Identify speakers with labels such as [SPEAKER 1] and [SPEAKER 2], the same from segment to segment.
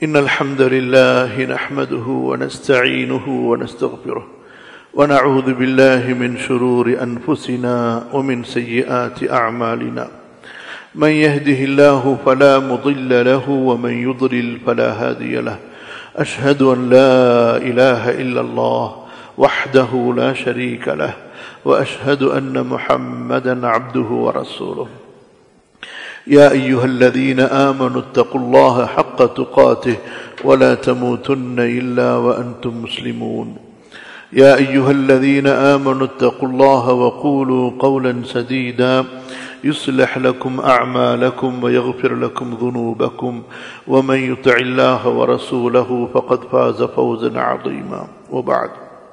[SPEAKER 1] إن الحمد لله نحمده ونستعينه ونستغفره ونعوذ بالله من شرور أنفسنا ومن سيئات أعمالنا من يهده الله فلا مضل له ومن يضلل فلا هادي له أشهد أن لا إله إلا الله وحده لا شريك له وأشهد أن محمدا عبده ورسوله يا أيها الذين آمنوا اتقوا الله حق تقاته ولا تموتن إلا وأنتم مسلمون يا أيها الذين آمنوا اتقوا الله وقولوا قولا سديدا يصلح لكم أعمالكم ويغفر لكم ذنوبكم ومن يطع الله ورسوله فقد فاز فوزا عظيما وبعد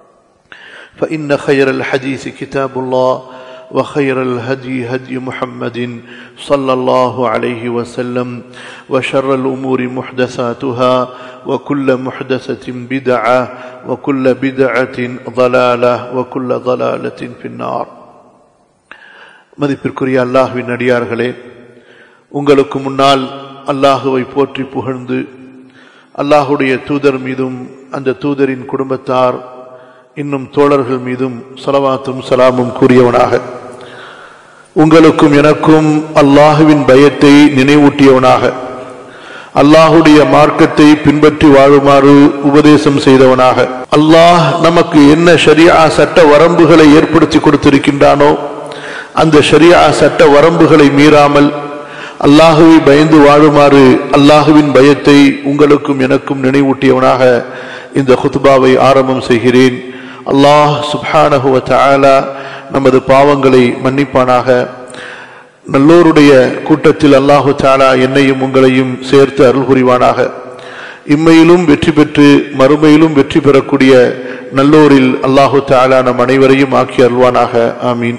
[SPEAKER 1] فإن خير الحديث كتاب الله وخير الهدي هدي محمد صلى الله عليه وسلم وشر الأمور محدثاتها وكل محدثة بدعة وكل بدعة ضلالة وكل ضلالة في النار மதிப்பிற்குரிய அல்லாஹுவின் அடியார்களே உங்களுக்கு முன்னால் அல்லாஹுவை போற்றி புகழ்ந்து அல்லாஹுடைய தூதர் மீதும் அந்த தூதரின் குடும்பத்தார் இன்னும் தோழர்கள் மீதும் சலவாத்தும் சலாமும் கூறியவனாக உங்களுக்கும் எனக்கும் அல்லாஹுவின் பயத்தை நினைவூட்டியவனாக அல்லாஹுடைய மார்க்கத்தை பின்பற்றி வாழுமாறு உபதேசம் செய்தவனாக அல்லாஹ் நமக்கு என்ன ஷரியா சட்ட வரம்புகளை ஏற்படுத்தி கொடுத்திருக்கின்றானோ அந்த ஷரியா சட்ட வரம்புகளை மீறாமல் அல்லாஹுவை பயந்து வாழுமாறு அல்லாஹுவின் பயத்தை உங்களுக்கும் எனக்கும் நினைவூட்டியவனாக இந்த குத்துபாவை ஆரம்பம் செய்கிறேன் அல்லாஹ் சுப்ஹானஹுவ தஆலா நமது பாவங்களை மன்னிப்பானாக நல்லோருடைய கூட்டத்தில் அல்லாஹு தாலா என்னையும் உங்களையும் சேர்த்து அருள் புரிவானாக இம்மையிலும் வெற்றி பெற்று மறுமையிலும் வெற்றி பெறக்கூடிய நல்லோரில் அல்லாஹு தாலா நம் அனைவரையும் ஆக்கி அருள்வானாக ஆமீன்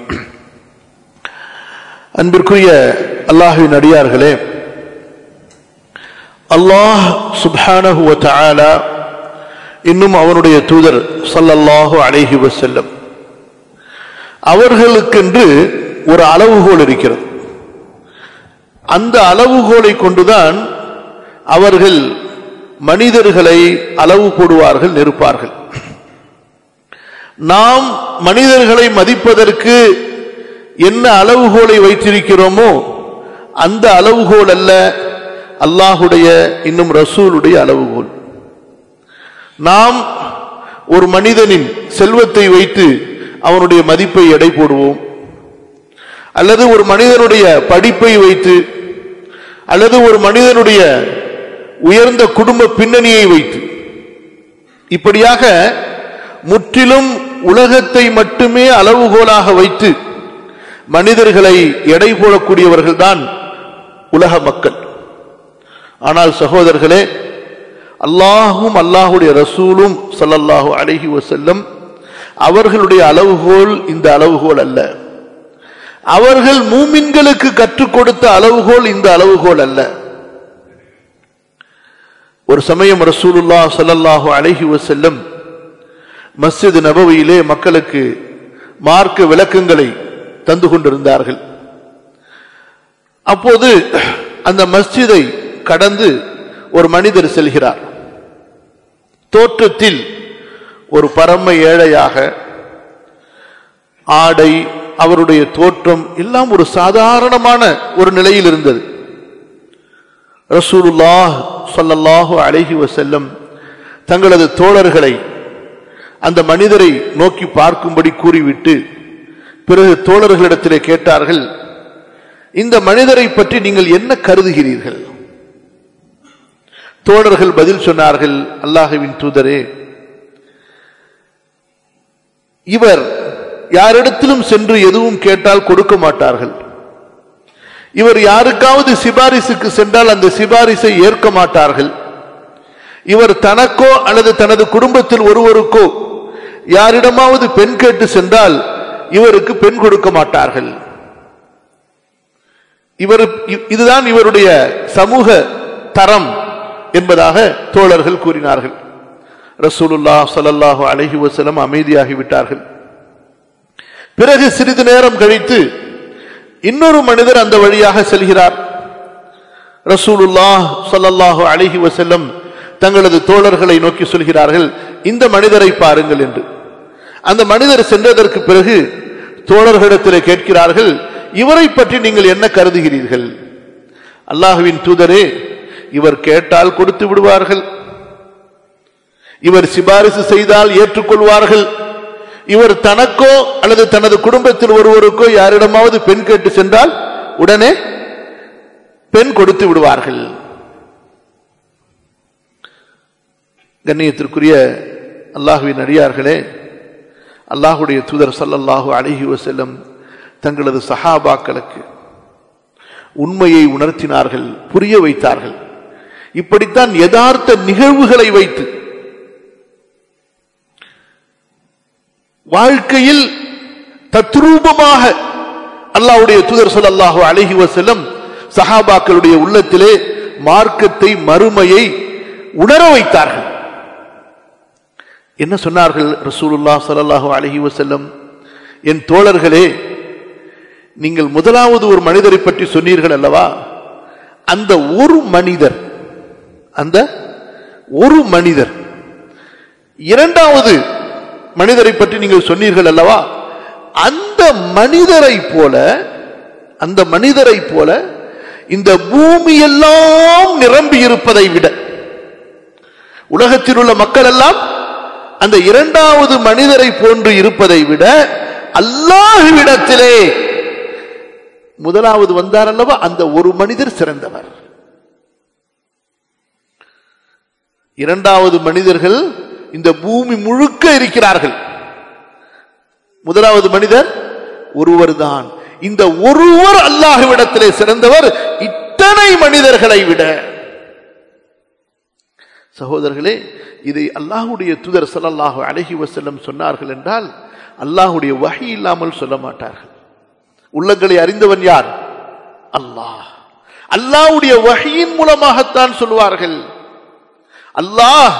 [SPEAKER 1] அன்பிற்குரிய அல்லாஹுவின் அடியார்களே அல்லாஹ் சுப்ஹானஹுவ தஆலா இன்னும் அவனுடைய தூதர் சல்லல்லாஹு அலைஹி வசல்லம் அவர்களுக்கென்று ஒரு அளவுகோல் இருக்கிறது அந்த அளவுகோலை கொண்டுதான் அவர்கள் மனிதர்களை அளவு போடுவார்கள் நெருப்பார்கள் நாம் மனிதர்களை மதிப்பதற்கு என்ன அளவுகோலை வைத்திருக்கிறோமோ அந்த அளவுகோல் அல்ல அல்லாஹுடைய இன்னும் ரசூலுடைய அளவுகோல் நாம் ஒரு மனிதனின் செல்வத்தை வைத்து அவனுடைய மதிப்பை எடை போடுவோம் அல்லது ஒரு மனிதனுடைய படிப்பை வைத்து அல்லது ஒரு மனிதனுடைய உயர்ந்த குடும்ப பின்னணியை வைத்து இப்படியாக முற்றிலும் உலகத்தை மட்டுமே அளவுகோலாக வைத்து மனிதர்களை எடை போடக்கூடியவர்கள் தான் உலக மக்கள் ஆனால் சகோதரர்களே அல்லாஹும் அல்லாஹுடைய ரசூலும் சல்லல்லாஹு அலஹி வசல்லம் அவர்களுடைய அளவுகோல் இந்த அளவுகோல் அல்ல அவர்கள் மூமின்களுக்கு கற்றுக் கொடுத்த அளவுகோல் இந்த அளவுகோல் அல்ல ஒரு சமயம் ரசூலுல்லா சல்லல்லாஹு அலஹி வசல்லம் மஸ்ஜித் நபவியிலே மக்களுக்கு மார்க்க விளக்கங்களை தந்து கொண்டிருந்தார்கள் அப்போது அந்த மஸ்ஜிதை கடந்து ஒரு மனிதர் செல்கிறார் தோற்றத்தில் ஒரு பரம ஏழையாக ஆடை அவருடைய தோற்றம் எல்லாம் ஒரு சாதாரணமான ஒரு நிலையில் இருந்தது ரசூலுல்லாஹ் சொல்லல்லாஹு அழகி வசல்லம் தங்களது தோழர்களை அந்த மனிதரை நோக்கி பார்க்கும்படி கூறிவிட்டு பிறகு தோழர்களிடத்திலே கேட்டார்கள் இந்த மனிதரை பற்றி நீங்கள் என்ன கருதுகிறீர்கள் தோழர்கள் பதில் சொன்னார்கள் அல்லாஹுவின் தூதரே இவர் யாரிடத்திலும் சென்று எதுவும் கேட்டால் கொடுக்க மாட்டார்கள் இவர் யாருக்காவது சிபாரிசுக்கு சென்றால் அந்த சிபாரிசை ஏற்க மாட்டார்கள் இவர் தனக்கோ அல்லது தனது குடும்பத்தில் ஒருவருக்கோ யாரிடமாவது பெண் கேட்டு சென்றால் இவருக்கு பெண் கொடுக்க மாட்டார்கள் இவர் இதுதான் இவருடைய சமூக தரம் என்பதாக தோழர்கள் கூறினார்கள் ரசூலுல்லா சலல்லாஹு அலஹி வசலம் அமைதியாகிவிட்டார்கள் பிறகு சிறிது நேரம் கழித்து இன்னொரு மனிதர் அந்த வழியாக செல்கிறார் ரசூலுல்லாஹ் ஸல்லல்லாஹு அலைஹி வஸல்லம் தங்களது தோழர்களை நோக்கி சொல்கிறார்கள் இந்த மனிதரை பாருங்கள் என்று அந்த மனிதர் சென்றதற்கு பிறகு தோழர்களிடத்தில் கேட்கிறார்கள் இவரை பற்றி நீங்கள் என்ன கருதுகிறீர்கள் அல்லாஹுவின் தூதரே இவர் கேட்டால் கொடுத்து விடுவார்கள் இவர் சிபாரிசு செய்தால் ஏற்றுக்கொள்வார்கள் இவர் தனக்கோ அல்லது தனது குடும்பத்தில் ஒருவருக்கோ யாரிடமாவது பெண் கேட்டு சென்றால் உடனே பெண் கொடுத்து விடுவார்கள் கண்ணியத்திற்குரிய அல்லாஹுவின் அடியார்களே அல்லாஹுடைய தூதர் சல்லல்லாஹு அழகி வசல்லம் தங்களது சஹாபாக்களுக்கு உண்மையை உணர்த்தினார்கள் புரிய வைத்தார்கள் இப்படித்தான் யதார்த்த நிகழ்வுகளை வைத்து வாழ்க்கையில் தத்ரூபமாக அல்லாஹ்வுடைய தூதர் ஸல்லல்லாஹு அலைஹி வஸல்லம் சஹாபாக்களுடைய உள்ளத்திலே மார்க்கத்தை மறுமையை உணர வைத்தார்கள் என்ன சொன்னார்கள் ரசூலுல்லாஹ் ஸல்லல்லாஹு அலைஹி வஸல்லம் என் தோழர்களே நீங்கள் முதலாவது ஒரு மனிதரை பற்றி சொன்னீர்கள் அல்லவா அந்த ஒரு மனிதர் அந்த ஒரு மனிதர் இரண்டாவது மனிதரை பற்றி நீங்கள் சொன்னீர்கள் அல்லவா அந்த மனிதரை போல அந்த மனிதரை போல இந்த பூமி எல்லாம் நிரம்பி இருப்பதை விட உலகத்தில் உள்ள மக்கள் எல்லாம் அந்த இரண்டாவது மனிதரை போன்று இருப்பதை விட அல்லாஹுவிடத்திலே முதலாவது வந்தார் அல்லவா அந்த ஒரு மனிதர் சிறந்தவர் இரண்டாவது மனிதர்கள் இந்த பூமி முழுக்க இருக்கிறார்கள் முதலாவது மனிதர் ஒருவர் தான் இந்த ஒருவர் அல்லாஹுவிடத்திலே சிறந்தவர் இத்தனை மனிதர்களை விட சகோதரர்களே இதை அல்லாஹுடைய தூதர் ஸல்லல்லாஹு அலைஹி வஸல்லம் சொன்னார்கள் என்றால் அல்லாஹுடைய வஹி இல்லாமல் சொல்ல மாட்டார்கள் உள்ளங்களை அறிந்தவன் யார் அல்லாஹ் அல்லாஹ்வுடைய வஹியின் மூலமாகத்தான் சொல்வார்கள் அல்லாஹ்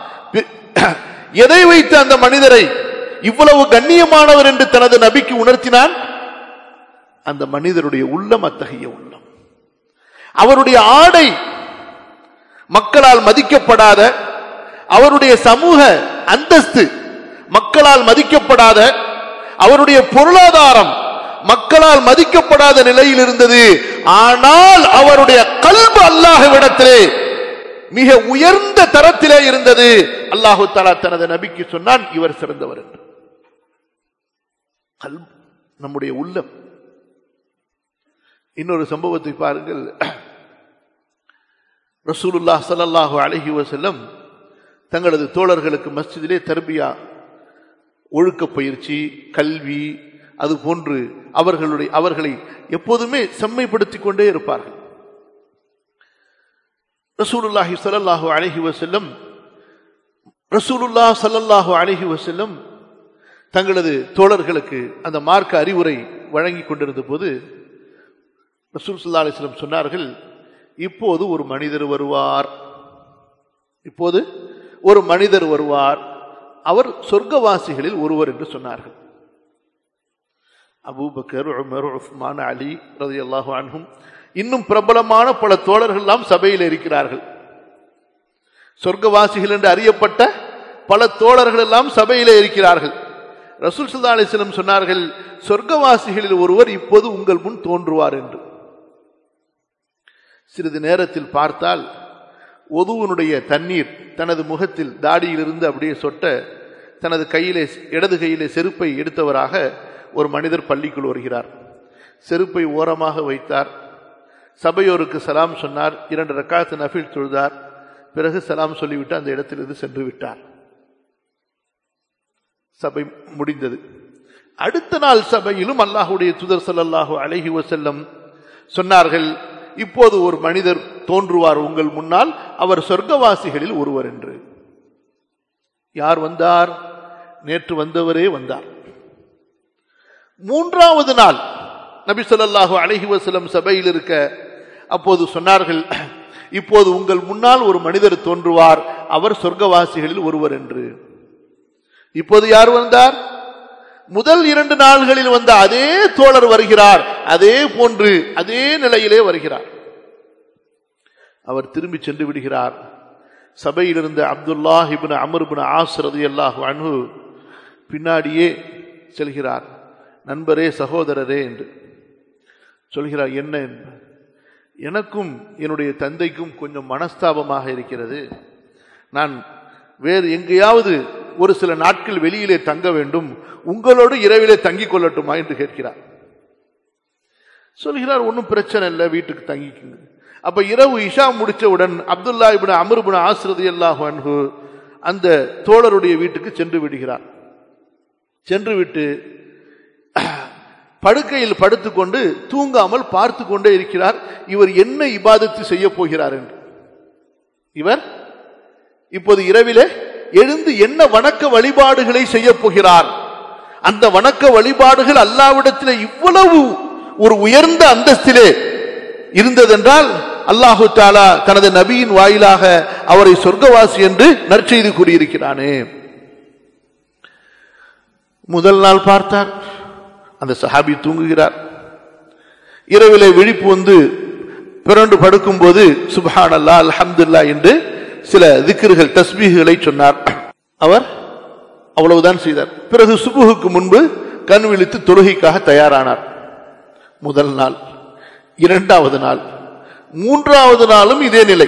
[SPEAKER 1] எதை வைத்து அந்த மனிதரை இவ்வளவு கண்ணியமானவர் என்று தனது நபிக்கு உணர்த்தினான் அந்த மனிதருடைய உள்ளம் அத்தகைய உள்ளம் அவருடைய ஆடை மக்களால் மதிக்கப்படாத அவருடைய சமூக அந்தஸ்து மக்களால் மதிக்கப்படாத அவருடைய பொருளாதாரம் மக்களால் மதிக்கப்படாத நிலையில் இருந்தது ஆனால் அவருடைய கல்பு அல்லாஹ்விடத்திலே மிக உயர்ந்த தரத்திலே இருந்தது அல்லாஹு தாலா தனது நபிக்கு சொன்னான் இவர் சிறந்தவர் என்று கல்பு நம்முடைய உள்ளம் இன்னொரு சம்பவத்தை பாருங்கள் ரசூலுல்லா ஸல்லல்லாஹு அலைஹி வஸல்லம் தங்களது தோழர்களுக்கு மஸ்ஜிதிலே தர்பியா ஒழுக்க பயிற்சி கல்வி அது போன்று அவர்களுடைய அவர்களை எப்போதுமே செம்மைப்படுத்திக் கொண்டே இருப்பார்கள் ரசூலுல்லாஹி ஸல்லல்லாஹு அலைஹி வஸல்லம் ரசூலுல்லாஹ் ஸல்லல்லாஹு அலைஹி வஸல்லம் தங்களது தோழர்களுக்கு அந்த மார்க்க அறிவுரை வழங்கி கொண்டிருந்த போது ரசூல் ஸல்லல்லாஹு அலைஹி வஸல்லம் சொன்னார்கள் இப்போது ஒரு மனிதர் வருவார் இப்போது ஒரு மனிதர் வருவார் அவர் சொர்க்கவாசிகளில் ஒருவர் என்று சொன்னார்கள் அபூபக்கர் உமர் உஸ்மான் அலி ரலியல்லாஹு அன்ஹும் இன்னும் பிரபலமான பல தோழர்கள் எல்லாம் சபையில் இருக்கிறார்கள் சொர்க்கவாசிகள் என்று அறியப்பட்ட பல தோழர்கள் எல்லாம் சபையிலே இருக்கிறார்கள் ரசூல் சுல்லா அலிஸ்லம் சொன்னார்கள் சொர்க்கவாசிகளில் ஒருவர் இப்போது உங்கள் முன் தோன்றுவார் என்று சிறிது நேரத்தில் பார்த்தால் ஒதுவனுடைய தண்ணீர் தனது முகத்தில் தாடியிலிருந்து அப்படியே சொட்ட தனது கையிலே இடது கையிலே செருப்பை எடுத்தவராக ஒரு மனிதர் பள்ளிக்குள் வருகிறார் செருப்பை ஓரமாக வைத்தார் சபையோருக்கு சலாம் சொன்னார் இரண்டு ரக்காத்து நஃபில் தொழுதார் பிறகு சலாம் சொல்லிவிட்டு அந்த இடத்திலிருந்து சென்று விட்டார் சபை முடிந்தது அடுத்த நாள் சபையிலும் அல்லாஹுடைய துதர் சல்லாஹூ அலஹி வசல்லம் சொன்னார்கள் இப்போது ஒரு மனிதர் தோன்றுவார் உங்கள் முன்னால் அவர் சொர்க்கவாசிகளில் ஒருவர் என்று யார் வந்தார் நேற்று வந்தவரே வந்தார் மூன்றாவது நாள் நபி சொல்லாஹு அலஹி வசலம் சபையில் இருக்க அப்போது சொன்னார்கள் இப்போது உங்கள் முன்னால் ஒரு மனிதர் தோன்றுவார் அவர் சொர்க்கவாசிகளில் ஒருவர் என்று இப்போது யார் வந்தார் முதல் இரண்டு நாள்களில் வந்த அதே தோழர் வருகிறார் அதே போன்று அதே நிலையிலே வருகிறார் அவர் திரும்பி சென்று விடுகிறார் சபையில் இருந்த அப்துல்லாஹ் இபின் அமர் இபின் ஆஸ் ரலியல்லாஹு அன்ஹு பின்னாடியே செல்கிறார் நண்பரே சகோதரரே என்று சொல்கிறார் என்ன என்று எனக்கும் என்னுடைய தந்தைக்கும் கொஞ்சம் மனஸ்தாபமாக இருக்கிறது நான் வேறு எங்கேயாவது ஒரு சில நாட்கள் வெளியிலே தங்க வேண்டும் உங்களோடு இரவிலே தங்கிக் கொள்ளட்டுமா என்று கேட்கிறார் சொல்கிறார் ஒன்றும் பிரச்சனை இல்லை வீட்டுக்கு தங்கிக்குங்க அப்ப இரவு இஷா முடிச்சவுடன் அப்துல்லா இபின் அமருபின் ஆசிரதி அல்லாஹு அன்ஹு அந்த தோழருடைய வீட்டுக்கு சென்று விடுகிறார் சென்று விட்டு படுக்கையில் படுத்துக்கொண்டு தூங்காமல் பார்த்து கொண்டே இருக்கிறார் இவர் என்ன இபாதத்து செய்ய போகிறார் என்று இவர் இப்போது இரவிலே எழுந்து என்ன வணக்க வழிபாடுகளை செய்ய போகிறார் அந்த வணக்க வழிபாடுகள் அல்லாவிடத்திலே இவ்வளவு ஒரு உயர்ந்த அந்தஸ்திலே இருந்ததென்றால் அல்லாஹு தாலா தனது நபியின் வாயிலாக அவரை சொர்க்கவாசி என்று நற்செய்தி கூறியிருக்கிறானே முதல் நாள் பார்த்தார் அந்த சஹாபி தூங்குகிறார் இரவிலே விழிப்பு வந்து பிறண்டு படுக்கும்போது சுபஹான் அல்லா அல்ஹம்துல்லா என்று சில திக்ருகள் தஸ்பீகுகளை சொன்னார் அவர் அவ்வளவுதான் செய்தார் பிறகு சுபுகுக்கு முன்பு கண் விழித்து தொழுகைக்காக தயாரானார் முதல் நாள் இரண்டாவது நாள் மூன்றாவது நாளும் இதே நிலை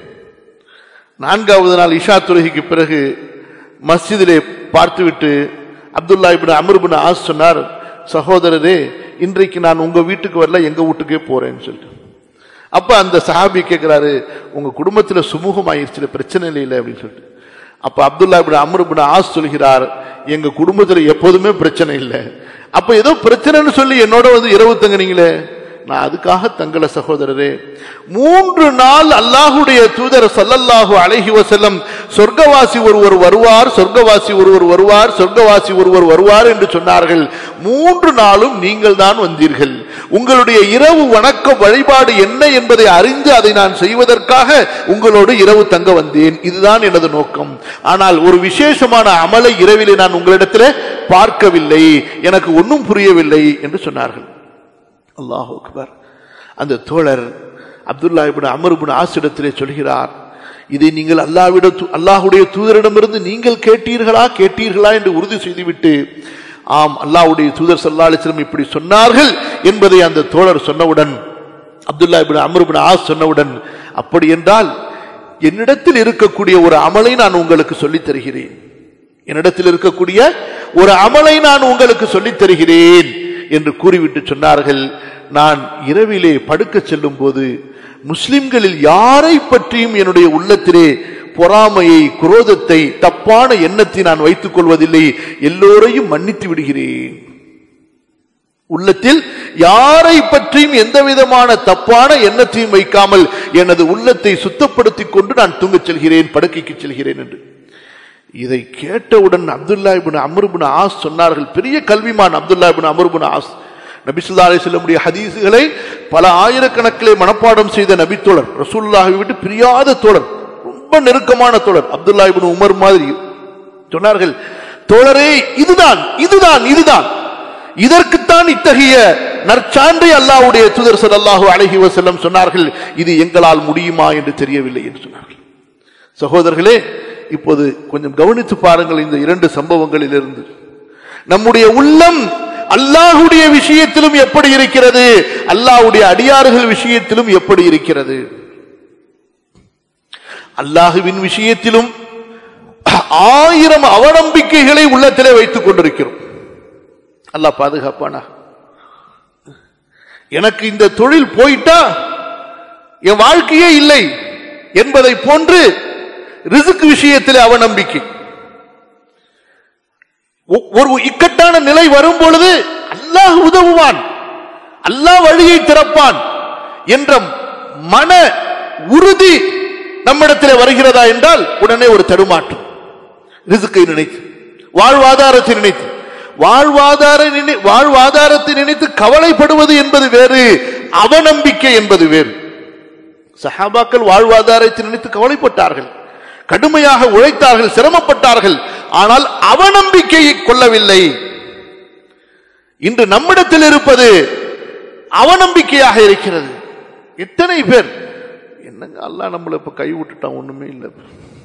[SPEAKER 1] நான்காவது நாள் இஷா தொழுகைக்கு பிறகு மஸ்ஜிதிலே பார்த்துவிட்டு அப்துல்லா இபின் அமர்பின் ஆஸ் சொன்னார் சகோதரரே இன்றைக்கு நான் உங்க வீட்டுக்கு வரல எங்க வீட்டுக்கே போறேன்னு சொல்லிட்டு அப்ப அந்த சஹாபி கேட்கிறாரு உங்க குடும்பத்துல சுமூகமாயிருச்சு பிரச்சனை இல்லை அப்படின்னு சொல்லிட்டு அப்ப அப்துல்லா இபின் அமர்பின் ஆஸ் சொல்கிறார் எங்க குடும்பத்துல எப்போதுமே பிரச்சனை இல்லை அப்ப ஏதோ பிரச்சனைன்னு சொல்லி என்னோட வந்து இரவு தங்குனீங்களே நான் அதுக்காக தங்கல சகோதரரே மூன்று நாள் அல்லாஹுடைய தூதர் சல்லல்லாஹு அலைஹி வசல்லம் சொர்க்கவாசி ஒருவர் வருவார் சொர்க்கவாசி ஒருவர் வருவார் சொர்க்கவாசி ஒருவர் வருவார் என்று சொன்னார்கள் மூன்று நாளும் நீங்கள் தான் வந்தீர்கள் உங்களுடைய இரவு வணக்க வழிபாடு என்ன என்பதை அறிந்து அதை நான் செய்வதற்காக உங்களோடு இரவு தங்க வந்தேன் இதுதான் எனது நோக்கம் ஆனால் ஒரு விசேஷமான அமலை இரவிலே நான் உங்களிடத்தில் பார்க்கவில்லை எனக்கு ஒன்றும் புரியவில்லை என்று சொன்னார்கள் அல்லாஹ் அக்பர் அந்த தோழர் அப்துல்லா இபின் அமர் இபின் ஆசிடத்திலே சொல்கிறார் இதை நீங்கள் அல்லாவிட அல்லாஹுடைய தூதரிடமிருந்து நீங்கள் கேட்டீர்களா கேட்டீர்களா என்று உறுதி செய்துவிட்டு ஆம் அல்லாஹுடைய தூதர் சல்லா அலிஸ்லம் இப்படி சொன்னார்கள் என்பதை அந்த தோழர் சொன்னவுடன் அப்துல்லா இபின் அமர் இபின் ஆஸ் சொன்னவுடன் அப்படி என்றால் என்னிடத்தில் இருக்கக்கூடிய ஒரு அமலை நான் உங்களுக்கு சொல்லித் தருகிறேன் என்னிடத்தில் இருக்கக்கூடிய ஒரு அமலை நான் உங்களுக்கு சொல்லித் தருகிறேன் என்று கூறிவிட்டு சொன்னார்கள் நான் இரவிலே படுக்க செல்லும் போது முஸ்லிம்களில் யாரை பற்றியும் என்னுடைய உள்ளத்திலே பொறாமையை குரோதத்தை தப்பான எண்ணத்தை நான் வைத்துக் கொள்வதில்லை எல்லோரையும் மன்னித்து விடுகிறேன் உள்ளத்தில் யாரை பற்றியும் எந்த விதமான தப்பான எண்ணத்தையும் வைக்காமல் எனது உள்ளத்தை சுத்தப்படுத்திக் கொண்டு நான் தூங்கச் செல்கிறேன் படுக்கைக்கு செல்கிறேன் என்று இதை கேட்டவுடன் அப்துல்லா இபின் அமருபின் ஆஸ் சொன்னார்கள் பெரிய கல்விமான் அப்துல்லா இபின் அமருபின் ஆஸ் நபிசுல்லா அலி செல்லமுடைய ஹதீசுகளை பல ஆயிரக்கணக்கிலே மனப்பாடம் செய்த நபி தோழர் ரசூல்லாவை விட்டு பிரியாத தோழர் ரொம்ப நெருக்கமான தோழர் அப்துல்லா இபின் உமர் மாதிரி சொன்னார்கள் தோழரே இதுதான் இதுதான் இதுதான் இதற்குத்தான் இத்தகைய நற்சான்றை அல்லாவுடைய தூதர் சல்லாஹூ அலஹி வசல்லம் சொன்னார்கள் இது எங்களால் முடியுமா என்று தெரியவில்லை என்று சொன்னார்கள் சகோதரர்களே இப்போது கொஞ்சம் கவனித்து பாருங்கள் இந்த இரண்டு சம்பவங்களில் இருந்து நம்முடைய உள்ளம் அல்லாஹுடைய விஷயத்திலும் எப்படி இருக்கிறது அல்லாஹுடைய அடியார்கள் விஷயத்திலும் எப்படி இருக்கிறது அல்லாஹுவின் விஷயத்திலும் ஆயிரம் அவநம்பிக்கைகளை உள்ளத்திலே வைத்துக் கொண்டிருக்கிறோம் அல்லாஹ் பாதுகாப்பானா எனக்கு இந்த தொழில் போயிட்டா என் வாழ்க்கையே இல்லை என்பதை போன்று ரிசுக்கு விஷயத்தில் அவநம்பிக்கை ஒரு இக்கட்டான நிலை வரும் பொழுது அல்லாஹ் உதவுவான் அல்லாஹ் வழியை திறப்பான் என்ற மன உறுதி நம்மிடத்தில் வருகிறதா என்றால் உடனே ஒரு தடுமாற்றம் ரிசுக்கை நினைத்து வாழ்வாதாரத்தை நினைத்து வாழ்வாதார வாழ்வாதாரத்தை நினைத்து கவலைப்படுவது என்பது வேறு அவநம்பிக்கை என்பது வேறு சஹாபாக்கள் வாழ்வாதாரத்தை நினைத்து கவலைப்பட்டார்கள் கடுமையாக உழைத்தார்கள் சிரமப்பட்டார்கள் ஆனால் அவநம்பிக்கையை கொள்ளவில்லை இன்று நம்மிடத்தில் இருப்பது அவநம்பிக்கையாக இருக்கிறது எத்தனை பேர் என்னங்க அல்லா நம்மளை இப்ப கை விட்டுட்டான் ஒண்ணுமே இல்லை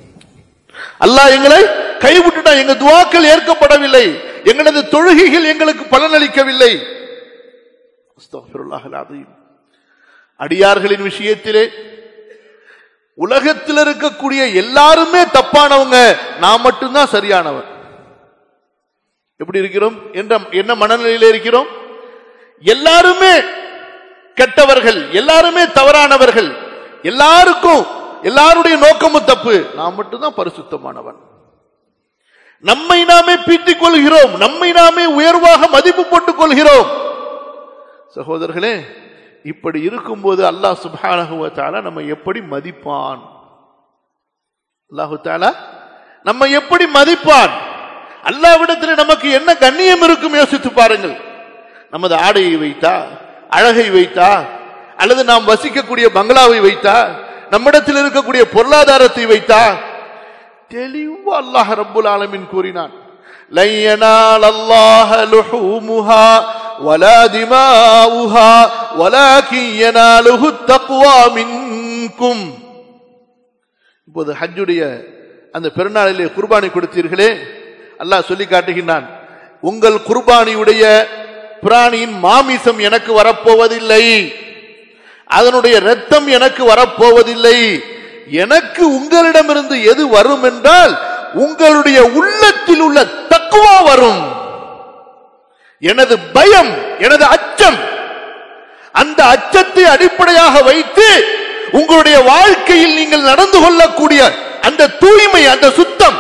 [SPEAKER 1] அல்லாஹ் எங்களை கைவிட்டுட்டான் எங்க துவாக்கள் ஏற்கப்படவில்லை எங்களது தொழுகைகள் எங்களுக்கு பலனளிக்கவில்லை அஸ்தக்ஃபிருல்லாஹ் அல்-அஸீம். அடியார்களின் விஷயத்திலே உலகத்தில் இருக்கக்கூடிய எல்லாருமே தப்பானவங்க நான் மட்டும்தான் சரியானவன் எப்படி இருக்கிறோம் என்ற என்ன மனநிலையில இருக்கிறோம் எல்லாருமே கெட்டவர்கள் எல்லாருமே தவறானவர்கள் எல்லாருக்கும் எல்லாருடைய நோக்கமும் தப்பு நான் மட்டும்தான் பரிசுத்தமானவன் நம்மை நாமே பீட்டிக் கொள்கிறோம் நம்மை நாமே உயர்வாக மதிப்பு போட்டுக் கொள்கிறோம் சகோதரர்களே இப்படி இருக்கும்போது அல்லாஹ் சுப்ஹானஹு வ தஆலா நம்ம எப்படி மதிப்பான் அல்லாஹு தஆலா நம்ம எப்படி மதிப்பான் அல்லாவிடத்தில் நமக்கு என்ன கண்ணியம் இருக்கும் யோசித்து பாருங்கள் நமது ஆடையை வைத்தா அழகை வைத்தா அல்லது நாம் வசிக்கக்கூடிய பங்களாவை வைத்தா நம்மிடத்தில் இருக்கக்கூடிய பொருளாதாரத்தை வைத்தா தெளிவா அல்லாஹ் ரப்புல் ஆலமீன் கூறினான் لن ينال الله لحومها ولا دماؤها ولكن يناله التقوى منكم இப்போது ஹஜ்ஜுடைய அந்த பெருநாளிலே குர்பானி கொடுத்தீர்களே அல்லாஹ் சொல்லி காட்டுகின்றான் உங்கள் குர்பானியுடைய பிராணியின் மாமிசம் எனக்கு வரப்போவதில்லை அதனுடைய ரத்தம் எனக்கு வரப்போவதில்லை எனக்கு உங்களிடமிருந்து எது வரும் என்றால் உங்களுடைய உள்ளத்தில் உள்ள தக்குவா வரும் எனது பயம் எனது அச்சம் அந்த அச்சத்தை அடிப்படையாக வைத்து உங்களுடைய வாழ்க்கையில் நீங்கள் நடந்து கொள்ளக்கூடிய அந்த தூய்மை அந்த சுத்தம்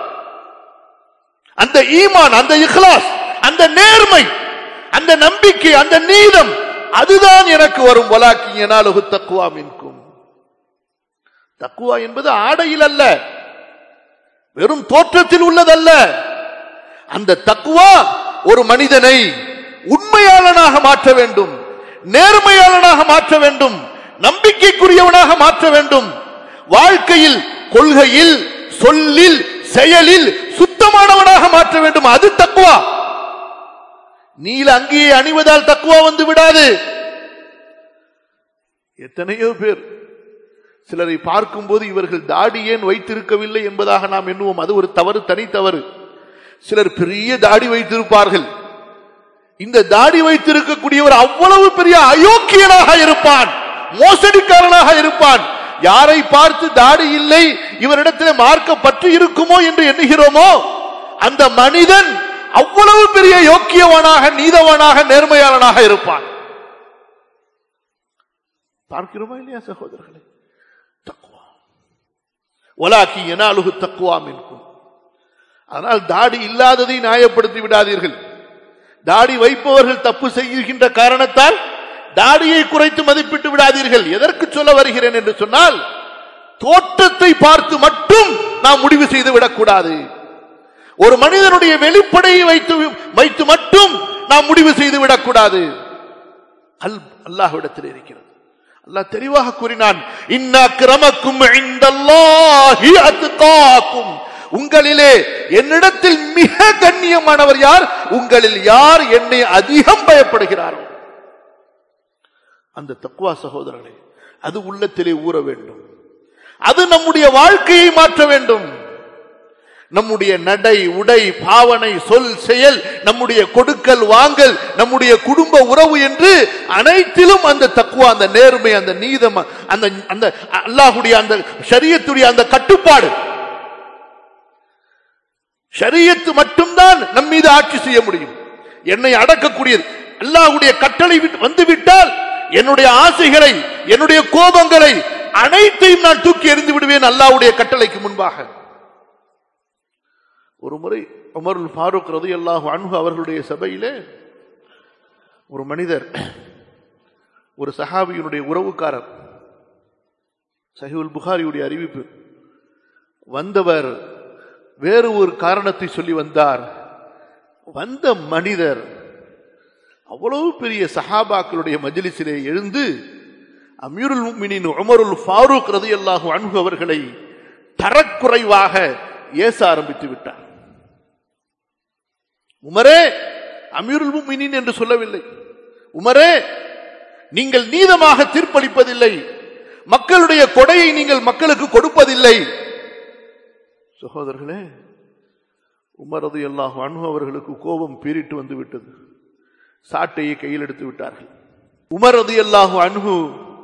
[SPEAKER 1] அந்த ஈமான் அந்த இஹ்லாஸ் அந்த நேர்மை அந்த நம்பிக்கை அந்த நீதம் அதுதான் எனக்கு வரும் வலாக்கி எனாலுகு தக்குவா மின்கும் தக்குவா என்பது ஆடையில் அல்ல வெறும் தோற்றத்தில் உள்ளதல்ல அந்த தக்குவா ஒரு மனிதனை உண்மையாளனாக மாற்ற வேண்டும் நேர்மையாளனாக மாற்ற வேண்டும் நம்பிக்கைக்குரியவனாக மாற்ற வேண்டும் வாழ்க்கையில் கொள்கையில் சொல்லில் செயலில் சுத்தமானவனாக மாற்ற வேண்டும் அது தக்குவா நீல அங்கேயே அணிவதால் தக்குவா வந்து விடாது எத்தனையோ பேர் சிலரை பார்க்கும்போது இவர்கள் தாடி ஏன் வைத்திருக்கவில்லை என்பதாக நாம் எண்ணுவோம் அது ஒரு தவறு தனி தவறு சிலர் பெரிய தாடி வைத்திருப்பார்கள் இந்த தாடி வைத்திருக்கக்கூடியவர் அவ்வளவு பெரிய அயோக்கியனாக இருப்பான் மோசடிக்காரனாக இருப்பான் யாரை பார்த்து தாடி இல்லை இவரிடத்தில் மார்க்க பற்று இருக்குமோ என்று எண்ணுகிறோமோ அந்த மனிதன் அவ்வளவு பெரிய யோக்கியவனாக நீதவனாக நேர்மையாளனாக இருப்பான் பார்க்கிறோமா இல்லையா சகோதரர்களே தக்குவா ஒலாக்கி எனாலுகு தக்குவா மின்கும் ஆனால் தாடி இல்லாததை நியாயப்படுத்தி விடாதீர்கள் தாடி வைப்பவர்கள் தப்பு செய்கின்ற காரணத்தால் தாடியை குறைத்து மதிப்பிட்டு விடாதீர்கள் எதற்கு சொல்ல வருகிறேன் என்று சொன்னால் தோற்றத்தை பார்த்து மட்டும் நாம் முடிவு செய்து விடக்கூடாது ஒரு மனிதனுடைய வெளிப்படையை வைத்து வைத்து மட்டும் நாம் முடிவு செய்து விடக்கூடாது அல் அல்லாஹ்விடத்தில் இருக்கிறது அல்லாஹ் தெளிவாக கூறினான் இன்ன கிரமக்கும் இந்தல்லாஹி அத்காக்கும் உங்களிலே என்னிடத்தில் மிக கண்ணியமானவர் யார் உங்களில் யார் என்னை அதிகம் பயப்படுகிறாரோ அந்த தக்குவா சகோதரர்களே அது உள்ளத்திலே ஊற வேண்டும் அது நம்முடைய வாழ்க்கையை மாற்ற வேண்டும் நம்முடைய நடை உடை பாவனை சொல் செயல் நம்முடைய கொடுக்கல் வாங்கல் நம்முடைய குடும்ப உறவு என்று அனைத்திலும் அந்த தக்குவா அந்த நேர்மை அந்த நீதம் அந்த அந்த அல்லாஹுடைய அந்த ஷரியத்துடைய அந்த கட்டுப்பாடு ஷரியத்து மட்டும்தான் நம் மீது ஆட்சி செய்ய முடியும் என்னை அடக்கக்கூடியது அல்லாஹுடைய கட்டளை வந்து விட்டால் என்னுடைய ஆசைகளை என்னுடைய கோபங்களை அனைத்தையும் நான் தூக்கி எறிந்து விடுவேன் அல்லாஹ்வுடைய கட்டளைக்கு முன்பாக ஒரு முறை உமருல் ஃபாரூக் ரதி அல்லாஹு அன்ஹு அவர்களுடைய சபையிலே ஒரு மனிதர் ஒரு சஹாபியினுடைய உறவுக்காரர் சஹிவுல் புகாரியுடைய அறிவிப்பு வந்தவர் வேறு ஒரு காரணத்தை சொல்லி வந்தார் வந்த மனிதர் அவ்வளவு பெரிய சஹாபாக்களுடைய மஜ்லிஸிலே எழுந்து அமீருல் முக்மினின் உமருல் ஃபாரூக் ரதியல்லாஹு அன்ஹு அவர்களை தரக்குறைவாக ஏச ஆரம்பித்து விட்டார் உமரே அமீருல் முக்மினின் என்று சொல்லவில்லை உமரே நீங்கள் நீதமாக தீர்ப்பளிப்பதில்லை மக்களுடைய கொடையை நீங்கள் மக்களுக்கு கொடுப்பதில்லை சகோதரர்களே உமரது அல்லாஹ் அன்பு அவர்களுக்கு கோபம் பீறிட்டு வந்து விட்டது சாட்டையை கையில் எடுத்து விட்டார்கள் உமரது அல்லாஹு அன்பு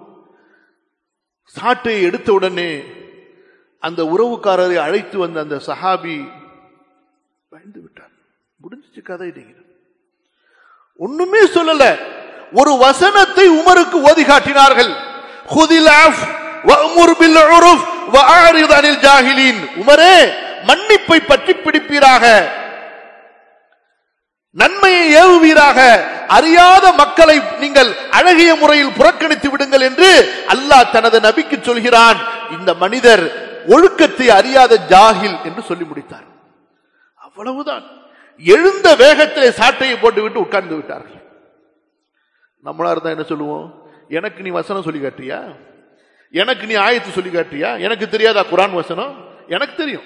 [SPEAKER 1] சாட்டையை எடுத்த உடனே அந்த உறவுக்காரரை அழைத்து வந்த அந்த சஹாபி பயந்து விட்டார் முடிஞ்சிச்சு கதை நீங்க ஒண்ணுமே சொல்லல ஒரு வசனத்தை உமருக்கு ஓதி காட்டினார்கள் "ஹுதில் அஃப் வஅமுர் பில் உருஃப் வஅரித் அனில் ஜாஹிலீன்." உமரே மன்னிப்பை பற்றி பிடிப்பீராக நன்மையை ஏவுவீராக அறியாத மக்களை நீங்கள் அழகிய முறையில் புறக்கணித்து விடுங்கள் என்று அல்லாஹ் தனது நபிக்கு சொல்கிறான் இந்த மனிதர் ஒழுக்கத்தை அறியாத ஜாகில் என்று சொல்லி முடித்தார் அவ்வளவுதான் எழுந்த வேகத்திலே சாட்டையை போட்டு விட்டு உட்கார்ந்து விட்டார்கள் நம்மளா இருந்தா என்ன சொல்லுவோம் எனக்கு நீ வசனம் சொல்லி காட்டியா எனக்கு நீ ஆயத்து சொல்லி காட்டியா எனக்கு தெரியாதா குரான் வசனம் எனக்கு தெரியும்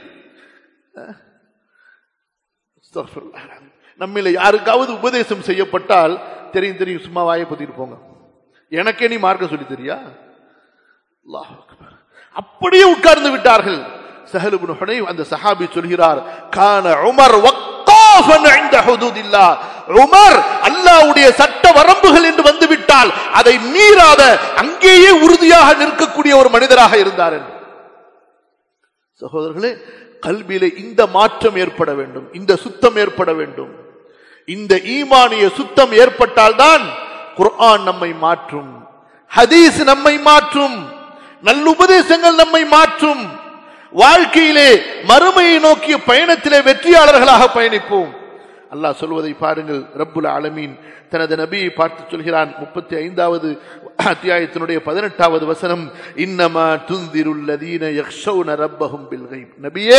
[SPEAKER 1] அஸ்தக்ஃபிருல்லாஹ். நம்மில யாருக்காவது உபதேசம் செய்யப்பட்டால் தெரியும் தெரியும் சும்மா வாயை பத்திட்டு போங்க எனக்கே நீ மார்க்கம் சொல்லி தெரியா அல்லாஹ் அக்பர். அப்படியே உட்கார்ந்து விட்டார்கள் சஹல் இப்னு ஹுனைஃப் அந்த சஹாபி சொல்கிறார் கான உமர் வக்காஃபன் இன்த ஹுதூதில்லாஹ் உமர் அல்லாஹ்வுடைய சட்ட வரம்புகள் என்று வந்து விட்டால் அதை மீறாத அங்கேயே உறுதியாக நிற்கக்கூடிய ஒரு மனிதராக இருந்தார் என்று. சகோதரர்களே கல்வியிலே இந்த மாற்றம் ஏற்பட வேண்டும் இந்த சுத்தம் ஏற்பட வேண்டும் இந்த ஈமானிய சுத்தம் ஏற்பட்டால்தான் குர்ஆன் நம்மை மாற்றும் ஹதீஸ் நம்மை மாற்றும் நல்லுபதேசங்கள் நம்மை மாற்றும் வாழ்க்கையிலே மறுமையை நோக்கிய பயணத்திலே வெற்றியாளர்களாக பயணிப்போம் அல்லாஹ் சொல்வதை பாருங்கள் ரப்புல் ஆலமீன் தனது நபியை பார்த்து சொல்கிறான் முப்பத்தி ஐந்தாவது அத்தியாயத்தினுடைய பதினெட்டாவது வசனம் இன்னமா துந்திருல்லதீன யக்ஷௌன ரப்பஹும் பில் கைப் நபியே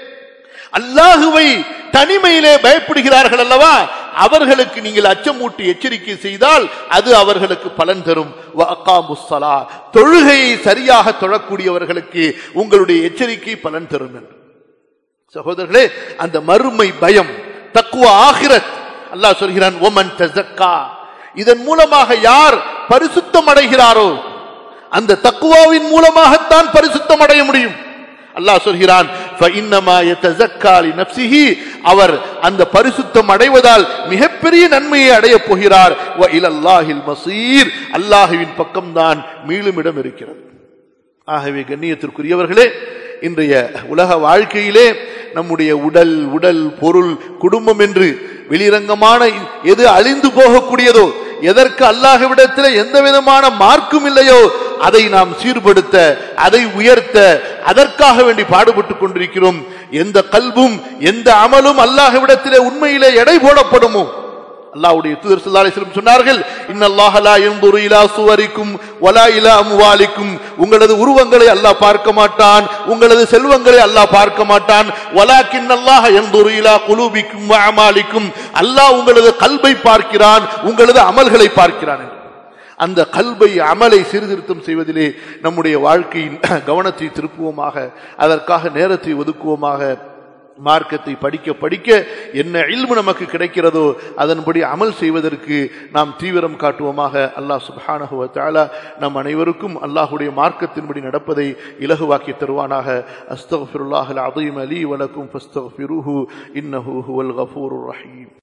[SPEAKER 1] அல்லாஹுவை தனிமையிலே பயப்படுகிறார்கள் அல்லவா அவர்களுக்கு நீங்கள் அச்சமூட்டி எச்சரிக்கை செய்தால் அது அவர்களுக்கு பலன் தரும் வ அக்காமுஸ் ஸலா. தொழுகையை சரியாக தொழக்கூடியவர்களுக்கு உங்களுடைய எச்சரிக்கை பலன் தரும் என்று சகோதரர்களே அந்த மறுமை பயம் தக்குவ ஆகிரத் அல்லாஹ் சொல்கிறான் ஒமன் தஸக்கா இதன் மூலமாக யார் பரிசுத்தம் அடைகிறாரோ அந்த தக்குவாவின் மூலமாகத்தான் பரிசுத்தம் அடைய முடியும் அல்லாஹ் சொல்கிறான் "ஃபஇன்னமா யதஸக்கா லினஃப்ஸிஹி." அவர் அந்த பரிசுத்தம் அடைவதால் மிகப்பெரிய நன்மையை அடையப் போகிறார் வ இலல்லாஹில் மசீர் அல்லாஹுவின் பக்கம்தான் மீளும் இடம் இருக்கிறது ஆகவே கண்ணியத்திற்குரியவர்களே இன்றைய உலக வாழ்க்கையிலே நம்முடைய உடல் உடல் பொருள் குடும்பம் என்று வெளிரங்கமான எது அழிந்து போகக்கூடியதோ எதற்கு அல்லாஹ்விடத்தில் எந்த விதமான மார்க்கும் இல்லையோ அதை நாம் சீர்படுத்த அதை உயர்த்த அதற்காக வேண்டி பாடுபட்டுக் கொண்டிருக்கிறோம் எந்த கல்வும் எந்த அமலும் அல்லாஹ்விடத்திலே உண்மையிலே எடை போடப்படுமோ அல்லாஹ்வுடைய தூதர் ஸல்லல்லாஹு அலைஹி வஸல்லம் சொன்னார்கள் இன்னல்லாஹ லா யன்துரு இலா சுவரிக்கும் வலா இலா அம்வாலிக்கும் உங்களது உருவங்களை அல்லாஹ் பார்க்க மாட்டான் உங்களது செல்வங்களை அல்லாஹ் பார்க்க மாட்டான் வலாக்கின் அல்லாஹ் யன்துரு இலா குலூபிக்கும் வ அமாலிக்கும் அல்லாஹ் உங்களது கல்பை பார்க்கிறான் உங்களது அமல்களை பார்க்கிறான் என்று. அந்த கல்பை அமலை சீர்திருத்தம் செய்வதிலே நம்முடைய வாழ்க்கையின் கவனத்தை திருப்புவோமாக அதற்காக நேரத்தை ஒதுக்குவோமாக மார்க்கத்தை படிக்க படிக்க என்ன இல்மு நமக்கு கிடைக்கிறதோ அதன்படி அமல் செய்வதற்கு நாம் தீவிரம் காட்டுவோமாக அல்லாஹ் சுப்ஹானஹு வ தஆலா நம் அனைவருக்கும் அல்லாஹ்வுடைய மார்க்கத்தின்படி நடப்பதை இலகுவாக்கி தருவானாக அஸ்தக்ஃபிருல்லாஹல் அஸீம் லீ வலக்கும் ஃபஸ்தக்ஃபிருஹு இன்னஹு ஹுவல் கஃபூருர் ரஹீம்